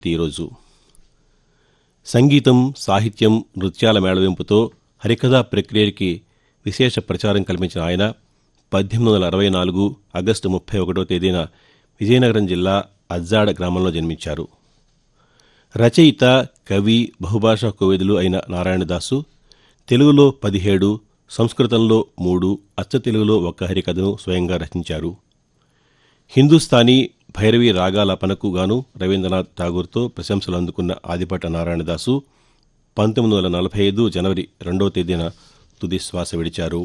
ఈరోజు సంగీతం సాహిత్యం నృత్యాల మేళవింపుతో హరికథా ప్రక్రియకి విశేష ప్రచారం కల్పించిన ఆయన పద్దెనిమిది వందల అరవై నాలుగు ఆగస్టు ముప్పై ఒకటో తేదీన విజయనగరం జిల్లా అజ్జాడ గ్రామంలో జన్మించారు రచయిత కవి బహుభాషా కోవిదులు అయిన నారాయణదాసు తెలుగులో పదిహేడు సంస్కృతంలో మూడు అచ్చ తెలుగులో ఒక్క హరికథను స్వయంగా రచించారు హిందుస్థానీ భైరవి రాగాలపనకు గాను రవీంద్రనాథ్ ఠాగూర్తో ప్రశంసలు అందుకున్న ఆదిపట్ట నారాయణదాసు పంతొమ్మిది వందల నలభై ఐదు జనవరి రెండవ తేదీన తుది శ్వాస విడిచారు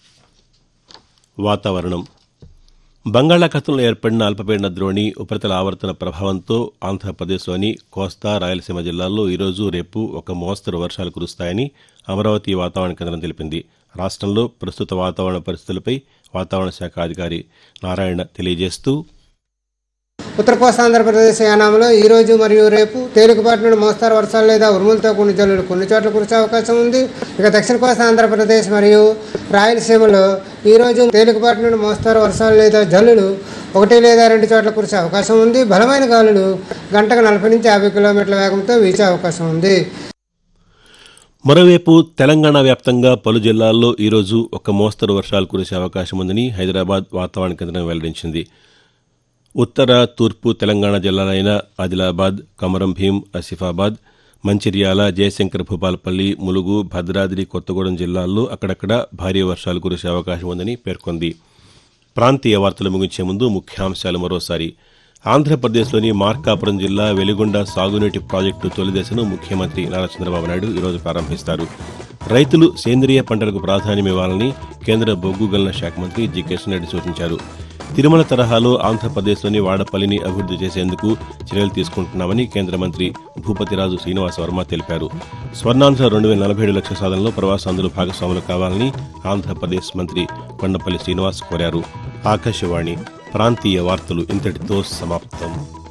వాతావరణం బంగాళాఖాతంలో ఏర్పడిన అల్పపీడన ద్రోణి ఉపరితల ఆవర్తన ప్రభావంతో ఆంధ్రప్రదేశ్లోని కోస్తా రాయలసీమ జిల్లాల్లో ఈరోజు రేపు ఒక మోస్తరు వర్షాలు కురుస్తాయని అమరావతి వాతావరణ కేంద్రం తెలిపింది రాష్ట్రంలో ప్రస్తుత వాతావరణ పరిస్థితులపై వాతావరణ శాఖ అధికారి నారాయణ తెలియజేస్తూ ఉత్తర కోస్తా ఆంధ్రప్రదేశ్ యానాంలో ఈ రోజు మరియు రేపు తేలికపాటి నుండి మోస్తారు వర్షాలు లేదా ఉరుములతో కొన్ని జల్లులు కొన్ని చోట్ల కురిసే అవకాశం ఉంది ఇక దక్షిణ కోస్తా ఆంధ్రప్రదేశ్ మరియు రాయలసీమలో ఈ రోజు తేలికపాటి నుండి మోస్తారు వర్షాలు లేదా జల్లులు ఒకటి లేదా రెండు చోట్ల కురిసే అవకాశం ఉంది బలమైన గాలులు గంటకు నలభై నుంచి యాభై కిలోమీటర్ల వేగంతో వీచే అవకాశం ఉంది మరోవైపు తెలంగాణ వ్యాప్తంగా పలు జిల్లాల్లో ఈరోజు ఒక మోస్తరు వర్షాలు కురిసే అవకాశం ఉందని హైదరాబాద్ వాతావరణ కేంద్రం వెల్లడించింది ఉత్తర తూర్పు తెలంగాణ జిల్లాలైన ఆదిలాబాద్ కమరం భీం ఆసిఫాబాద్ మంచిర్యాల జయశంకర్ భూపాలపల్లి ములుగు భద్రాద్రి కొత్తగూడెం జిల్లాల్లో అక్కడక్కడ భారీ వర్షాలు కురిసే అవకాశం ఉందని పేర్కొంది ప్రాంతీయ వార్తలు ముగించే ముందు ముఖ్యాంశాలు మరోసారి ఆంధ్రప్రదేశ్లోని మార్కాపురం జిల్లా వెలిగొండ సాగునీటి ప్రాజెక్టు తొలి దశను ముఖ్యమంత్రి నారా చంద్రబాబు నాయుడు ఈరోజు ప్రారంభిస్తారు రైతులు సేంద్రియ పంటలకు ప్రాధాన్యం ఇవ్వాలని కేంద్ర బొగ్గు గనుల శాఖ మంత్రి జి కిషన్ రెడ్డి సూచించారు తిరుమల తరహాలో ఆంధ్రప్రదేశ్లోని వాడపల్లిని అభివృద్ధి చేసేందుకు చర్యలు తీసుకుంటున్నామని కేంద్ర మంత్రి భూపతిరాజు శ్రీనివాస వర్మ తెలిపారు స్వర్ణాంధ్ర రెండు వేల నలభై ఏడు లక్షల సాధనలో ప్రవాసాంధ్రులు భాగస్వాములు కావాలని ఆంధ్రప్రదేశ్ మంత్రి కొండపల్లి శ్రీనివాస్ కోరారు ఆకాశవాణి ప్రాంతీయ వార్తలు ఇంతటితో సమాప్తం